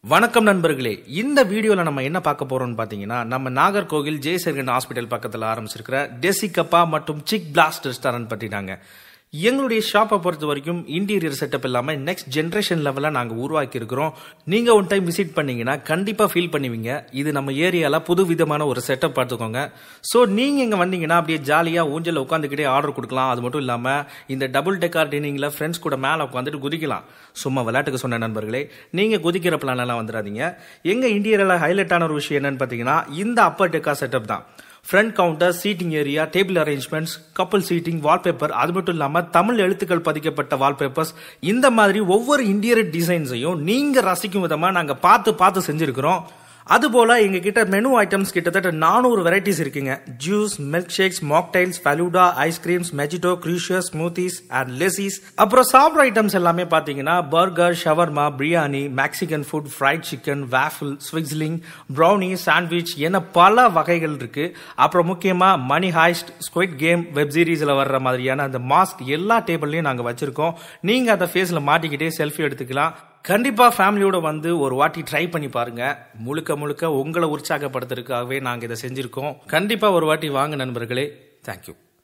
வணக்கம் நண்பர்களே இந்த வீடியோல நம்ம என்ன பார்க்க போறோம்னு பாத்தீங்கன்னா நம்ம நாகர்கோவில் ஜெயசேகரன் ஹாஸ்பிட்டல் பக்கத்துல ஆரம்பிச்சிருக்கிற டெசிகப்பா மற்றும் சிக் பிளாஸ்ட் ரெஸ்டாரண்ட் பற்றினாங்க எங்களுடைய ஷாப்பை பொறுத்த வரைக்கும் இன்டீரியர் செட்டப் இல்லாமல் நெக்ஸ்ட் ஜென்ரேஷன் லெவலில் நாங்கள் உருவாக்கி இருக்கிறோம் நீங்கள் ஒன் டைம் விசிட் பண்ணீங்கன்னா கண்டிப்பாக ஃபீல் பண்ணுவீங்க இது நம்ம ஏரியாவில் புது விதமான ஒரு செட்டப் பார்த்துக்கோங்க ஸோ நீங்கள் இங்கே வந்தீங்கன்னா அப்படியே ஜாலியாக ஊஞ்சலில் உட்காந்துக்கிட்டே ஆர்டர் கொடுக்கலாம் அது மட்டும் இல்லாமல் இந்த டபுள் டெக்கார் டினிங்கில் ஃப்ரெண்ட்ஸ் கூட மேலே உட்காந்துட்டு குதிக்கலாம் சும்மா விளையாட்டுக்கு சொன்ன நண்பர்களே நீங்கள் குதிக்கிற பிளானெல்லாம் வந்துடாதீங்க எங்கள் இன்டீரியரில் ஹைலைட்டான ஒரு விஷயம் என்னன்னு பார்த்தீங்கன்னா இந்த அப்பர் டெக்கா செட்டப் தான் front counter seating area table arrangements couple seating wallpaper அது மட்டும் இல்லாமல் தமிழ் எழுத்துக்கள் பதிக்கப்பட்ட வால்பேப்பர்ஸ் இந்த மாதிரி ஒவ்வொரு இன்டீரியர் டிசைன்ஸையும் நீங்கள் ரசிக்கும் விதமாக நாங்கள் பார்த்து பார்த்து செஞ்சுருக்கிறோம் அதுபோல எங்க கிட்ட மெனு ஐட்டம்ஸ் கிட்டத்தட்ட நானூறு வெரைட்டிஸ் இருக்குங்க juice milk shakes mocktails falooda ice creams mojito கிரீஷியஸ் ஸ்மூத்திஸ் அண்ட் லெசிஸ் அப்புறம் சாப்பிட்ற ஐட்டம்ஸ் எல்லாமே பாத்தீங்கன்னா burger shawarma biryani Mexican food fried chicken waffle ஸ்விட்ஸ்லிங் ப்ரௌனி சாண்ட்விச் என பல வகைகள் இருக்கு அப்புறம் முக்கியமா Money Heist Squid Game web சீரிஸ்ல வர்ற மாதிரியான அந்த மாஸ்க் எல்லா டேபிள்லயும் நாங்க வச்சிருக்கோம் நீங்க அதை ஃபேஸ்ல மாட்டிக்கிட்டே செல்ஃபி எடுத்துக்கலாம் கண்டிப்பா ஃபேமிலியோட வந்து ஒரு வாட்டி ட்ரை பண்ணி பாருங்க முழுக்க முழுக்க உங்களை உற்சாகப்படுத்துறதுக்காகவே நாங்க இதை செஞ்சிருக்கோம் கண்டிப்பா ஒரு வாட்டி வாங்க நண்பர்களே தேங்க்யூ